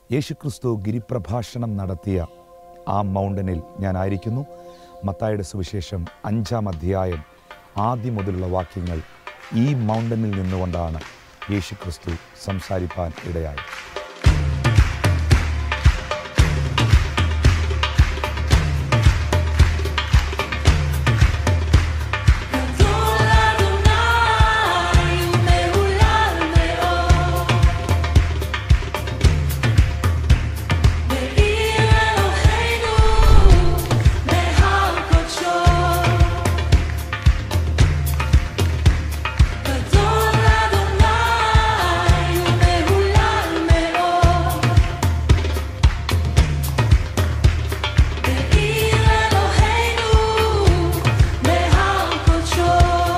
യേശുക്രിസ്തു ഗിരിപ്രഭാഷണം നടത്തിയ ആ മൗണ്ടനിൽ ഞാനായിരിക്കുന്നു മത്തായുടെ സുവിശേഷം അഞ്ചാം അധ്യായം ആദ്യം മുതലുള്ള വാക്യങ്ങൾ ഈ മൗണ്ടനിൽ നിന്നുകൊണ്ടാണ് യേശുക്രിസ്തു സംസാരിപ്പാൻ ഇടയായത് גדול אדוני ומהולל מאוד בעיר אלוהינו בהר קודשו גדול אדוני ומהולל מאוד בעיר אלוהינו בהר קודשו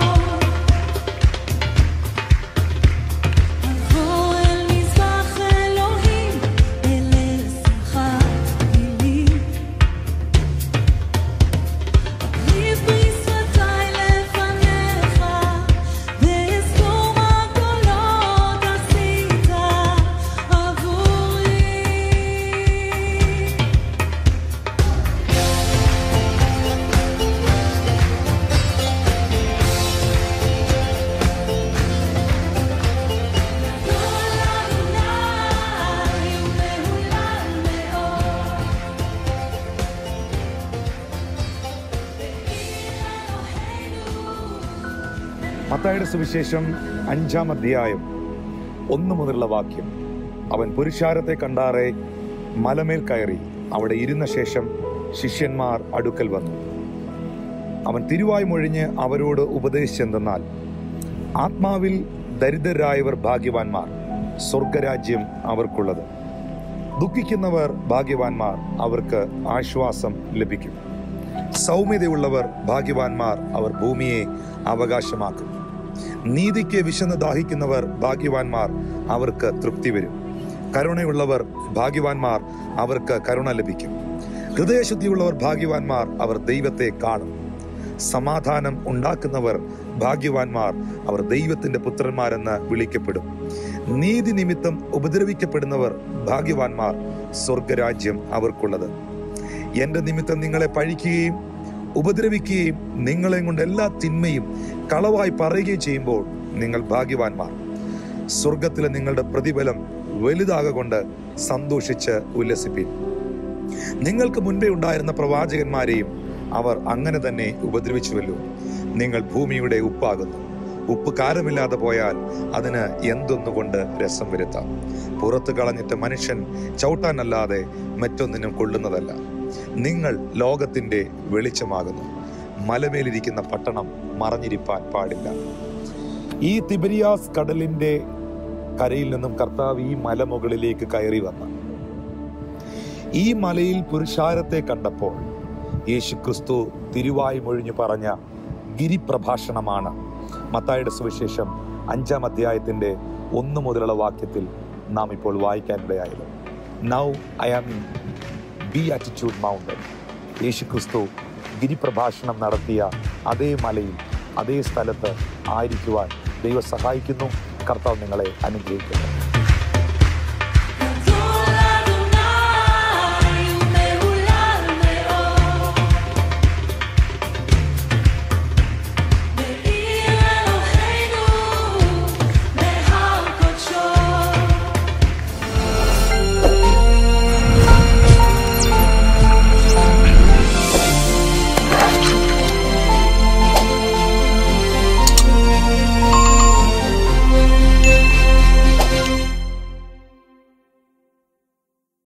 עבור אל מזבח אלוהים אל שמחת גילים אקריב בשפתי לפניך ואזכור מה גדולות עשית עבורי גדול אדוני ומהולל מאוד בעיר אלוהינו മത്തായുടെ സുവിശേഷം അഞ്ചാം അധ്യായം ഒന്നു മുതലുള്ള വാക്യം അവൻ പുരുഷാരത്തെ കണ്ടാറെ മലമേൽ കയറി അവിടെ ഇരുന്ന ശേഷം ശിഷ്യന്മാർ അടുക്കൽ വന്നു അവൻ തിരുവായ് മൊഴിഞ്ഞ് അവരോട് ഉപദേശിച്ചെന്തെന്നാൽ ആത്മാവിൽ ദരിദ്രരായവർ ഭാഗ്യവാന്മാർ സ്വർഗരാജ്യം അവർക്കുള്ളത് ദുഃഖിക്കുന്നവർ ഭാഗ്യവാന്മാർ അവർക്ക് ആശ്വാസം ലഭിക്കും സൗമ്യതയുള്ളവർ ഭാഗ്യവാന്മാർ അവർ ഭൂമിയെ അവകാശമാക്കും നീതിക്ക് വിശന്ന് ദാഹിക്കുന്നവർ ഭാഗ്യവാന്മാർ അവർക്ക് തൃപ്തി വരും കരുണയുള്ളവർ ഭാഗ്യവാന്മാർ അവർക്ക് കരുണ ലഭിക്കും ഹൃദയശുദ്ധിയുള്ളവർ ഭാഗ്യവാന്മാർ അവർ ദൈവത്തെ കാണും സമാധാനം ഉണ്ടാക്കുന്നവർ ഭാഗ്യവാന്മാർ അവർ ദൈവത്തിന്റെ പുത്രന്മാരെന്ന് വിളിക്കപ്പെടും നീതി നിമിത്തം ഉപദ്രവിക്കപ്പെടുന്നവർ ഭാഗ്യവാന്മാർ സ്വർഗരാജ്യം അവർക്കുള്ളത് എന്റെ നിമിത്തം നിങ്ങളെ പഴിക്കുകയും ഉപദ്രവിക്കുകയും നിങ്ങളെ കൊണ്ട് എല്ലാ തിന്മയും കളവായി പറയുകയും ചെയ്യുമ്പോൾ നിങ്ങൾ ഭാഗ്യവാന്മാർ സ്വർഗത്തിലെ നിങ്ങളുടെ പ്രതിഫലം വലുതാകൊണ്ട് സന്തോഷിച്ച് ഉല്ലസിപ്പിൻ നിങ്ങൾക്ക് മുൻപേ ഉണ്ടായിരുന്ന പ്രവാചകന്മാരെയും അവർ അങ്ങനെ തന്നെ ഉപദ്രവിച്ചുവല്ലോ നിങ്ങൾ ഭൂമിയുടെ ഉപ്പാകുന്നു ഉപ്പ് കാരമില്ലാതെ പോയാൽ അതിന് എന്തൊന്നുകൊണ്ട് രസം വരുത്താം പുറത്തു കളഞ്ഞിട്ട് മനുഷ്യൻ ചവിട്ടാനല്ലാതെ മറ്റൊന്നിനും കൊള്ളുന്നതല്ല നിങ്ങൾ ലോകത്തിന്റെ വെളിച്ചമാകുന്നു മലമേലിരിക്കുന്ന പട്ടണം മറഞ്ഞിരിപ്പാൻ പാടില്ല ഈ തിബരിയാസ് കടലിന്റെ കരയിൽ നിന്നും കർത്താവ് ഈ മലമുകളിലേക്ക് കയറി വന്നു ഈ മലയിൽ പുരുഷാരത്തെ കണ്ടപ്പോൾ യേശു ക്രിസ്തു തിരുവായി മൊഴിഞ്ഞു പറഞ്ഞ ഗിരിപ്രഭാഷണമാണ് മത്തായുടെ സുവിശേഷം അഞ്ചാം അധ്യായത്തിന്റെ ഒന്ന് മുതലുള്ള വാക്യത്തിൽ നാം ഇപ്പോൾ വായിക്കാനിടയായത് now I am in be attitude mountain Yesu Kristu ഗിരിപ്രഭാഷണം നടത്തിയ അതേ മലയിൽ അതേ സ്ഥലത്ത് ആയിരിക്കുവാൻ ദൈവം സഹായിക്കുന്നു കർത്താവ് നിങ്ങളെ അനുഗ്രഹിക്കുന്നു